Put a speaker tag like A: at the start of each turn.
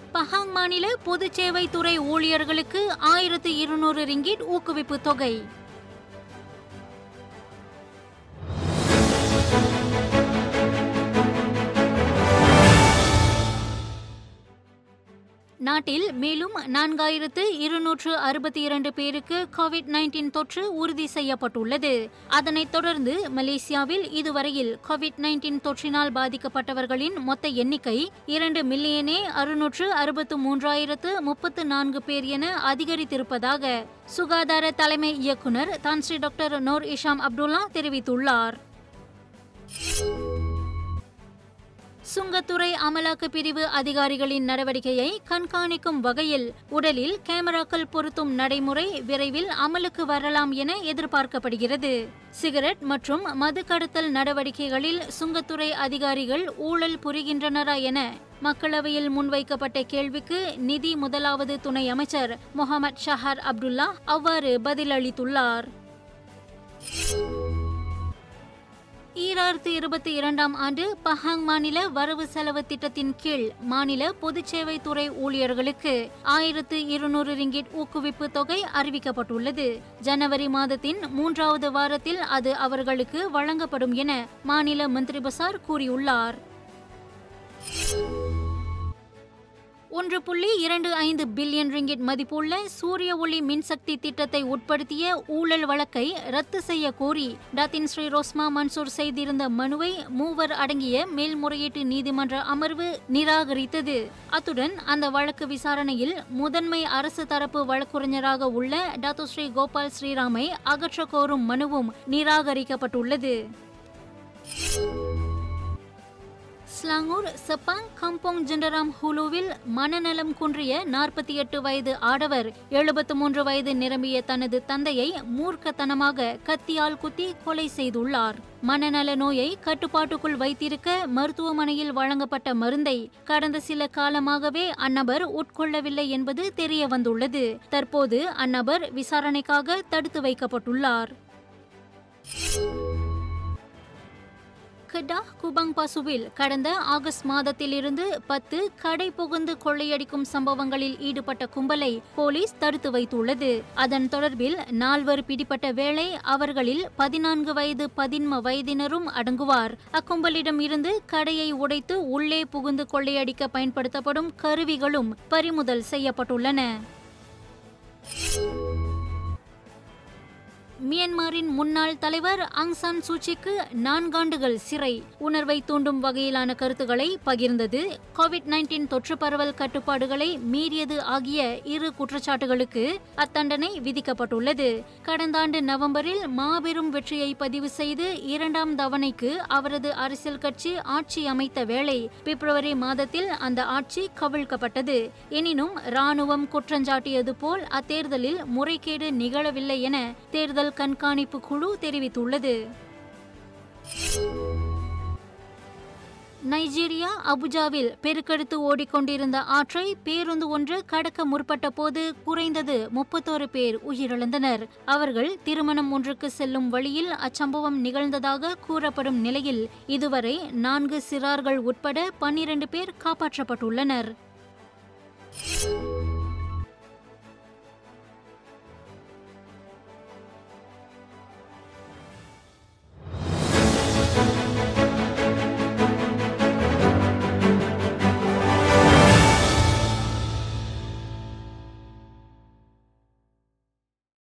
A: Pahang மாநில பொது சேவை துறை ஊழியர்களுக்கு ஆயிரத்து இருநூறு ரிங்கிட் ஊக்குவிப்பு தொகை நாட்டில் மேலும் நான்காயிரத்து இருநூற்று அறுபத்தி இரண்டு பேருக்கு கோவிட் நைன்டீன் தொற்று உறுதி செய்யப்பட்டுள்ளது அதனைத் தொடர்ந்து மலேசியாவில் இதுவரையில் கோவிட் நைன்டீன் தொற்றினால் பாதிக்கப்பட்டவர்களின் மொத்த எண்ணிக்கை இரண்டு மில்லியனே அறுநூற்று அறுபத்து மூன்றாயிரத்து முப்பத்து நான்கு பேர் என அதிகரித்திருப்பதாக சுகாதார தலைமை இயக்குநர் Tan Sri doctor Noor Hisham Abdullah தெரிவித்துள்ளார் சுங்கத்துறை அமலாக்க பிரிவு அதிகாரிகளின் நடவடிக்கையை கண்காணிக்கும் வகையில் உடலில் கேமராக்கள் பொருத்தும் நடைமுறை விரைவில் அமலுக்கு வரலாம் என எதிர்பார்க்கப்படுகிறது சிகரெட் மற்றும் மது கடத்தல் நடவடிக்கைகளில் சுங்கத்துறை அதிகாரிகள் ஊழல் புரிகின்றனரா என மக்களவையில் முன்வைக்கப்பட்ட கேள்விக்கு நிதி முதலாவது துணை அமைச்சர் முகமது ஷஹர் அப்துல்லா அவ்வாறு பதிலளித்துள்ளார் ஈராயிரத்து இருபத்தி இரண்டாம் ஆண்டு பஹாங் மாநில வரவு செலவு திட்டத்தின் கீழ் மாநில பொதுச்சேவை துறை ஊழியர்களுக்கு ஆயிரத்து இருநூறு ரிங்கிட் ஊக்குவிப்பு தொகை அறிவிக்கப்பட்டுள்ளது ஜனவரி மாதத்தின் மூன்றாவது வாரத்தில் அது அவர்களுக்கு வழங்கப்படும் என மாநில மந்திரி பசார் கூறியுள்ளார் ஒன்று புள்ளி இரண்டு ஐந்து பில்லியன் ரிங்கிட் மதிப்புள்ள சூரிய ஒளி மின்சக்தி திட்டத்தை உட்படுத்திய ஊழல் வழக்கை ரத்து செய்ய கோரி டாத்தின் ஸ்ரீ ரோஸ்மா மன்சூர் செய்திருந்த மனுவை மூவர் அடங்கிய மேல்முறையீட்டு நீதிமன்ற அமர்வு நிராகரித்தது அத்துடன் அந்த வழக்கு விசாரணையில் முதன்மை அரசு தரப்பு வழக்குரைஞராக உள்ள டாத்தோ ஸ்ரீ கோபால் ஸ்ரீராமை அகற்ற கோரும் மனுவும் நிராகரிக்கப்பட்டுள்ளது ஸ்லாங்கூர் செப்பாங் கம்போங் ஜெண்டராம் ஹுலுவில் மனநலம் குன்றிய நாற்பத்தி எட்டு வயது ஆடவர் எழுபத்து மூன்று வயது நிரம்பிய தனது தந்தையை மூர்க்கத்தனமாக கத்தியால் குத்தி கொலை செய்துள்ளார் மனநல நோயை கட்டுப்பாட்டுக்குள் வைத்திருக்க மருத்துவமனையில் வழங்கப்பட்ட மருந்தை கடந்த சில காலமாகவே அந்நபர் உட்கொள்ளவில்லை என்பது தெரிய வந்துள்ளது தற்போது அந்நபர் விசாரணைக்காக தடுத்து வைக்கப்பட்டுள்ளார் கெடா குபாங் பசுவில் கடந்த ஆகஸ்ட் மாதத்திலிருந்து பத்து கடை புகுந்து கொள்ளையடிக்கும் சம்பவங்களில் ஈடுபட்ட கும்பலை போலீஸ் தடுத்து வைத்துள்ளது அதன் தொடர்பில் நால்வர் பிடிப்பட்ட வேளை அவர்களில் பதினான்கு வயது பதின்ம வயதினரும் அடங்குவார் அக்கும்பலிடம் இருந்து கடையை உடைத்து உள்ளே புகுந்து கொள்ளையடிக்க பயன்படுத்தப்படும் கருவிகளும் பறிமுதல் செய்யப்பட்டுள்ளன மியான்மரின் முன்னாள் தலைவர் அங் சான் சூச்சிக்கு நான்காண்டுகள் சிறை உணர்வை தூண்டும் வகையிலான கருத்துக்களை பகிர்ந்தது கோவிட் நைன்டீன் தொற்று பரவல் கட்டுப்பாடுகளை மீறியது ஆகிய இரு குற்றச்சாட்டுகளுக்கு அத்தண்டனை விதிக்கப்பட்டுள்ளது கடந்த ஆண்டு நவம்பரில் மாபெரும் வெற்றியை பதிவு செய்து இரண்டாம் தவணைக்கு அவரது அரசியல் கட்சி ஆட்சி அமைத்த வேளை பிப்ரவரி மாதத்தில் அந்த ஆட்சி கவிழ்க்கப்பட்டது எனினும் ராணுவம் குற்றஞ்சாட்டியது போல் அத்தேர்தலில் முறைகேடு நிகழவில்லை என தேர்தல் கண்காணிப்பு குழு தெரிவித்துள்ளது நைஜீரியா அபுஜாவில் பெருக்கெடுத்து ஓடிக்கொண்டிருந்த ஆற்றை பேருந்து ஒன்று கடக்க முற்பட்ட போது குறைந்தது முப்பத்தோரு பேர் உயிரிழந்தனர் அவர்கள் திருமணம் ஒன்றுக்கு செல்லும் வழியில் அச்சம்பவம் நிகழ்ந்ததாக கூறப்படும் நிலையில் இதுவரை நான்கு சிறார்கள் உட்பட பன்னிரண்டு பேர் காப்பாற்றப்பட்டுள்ளனர்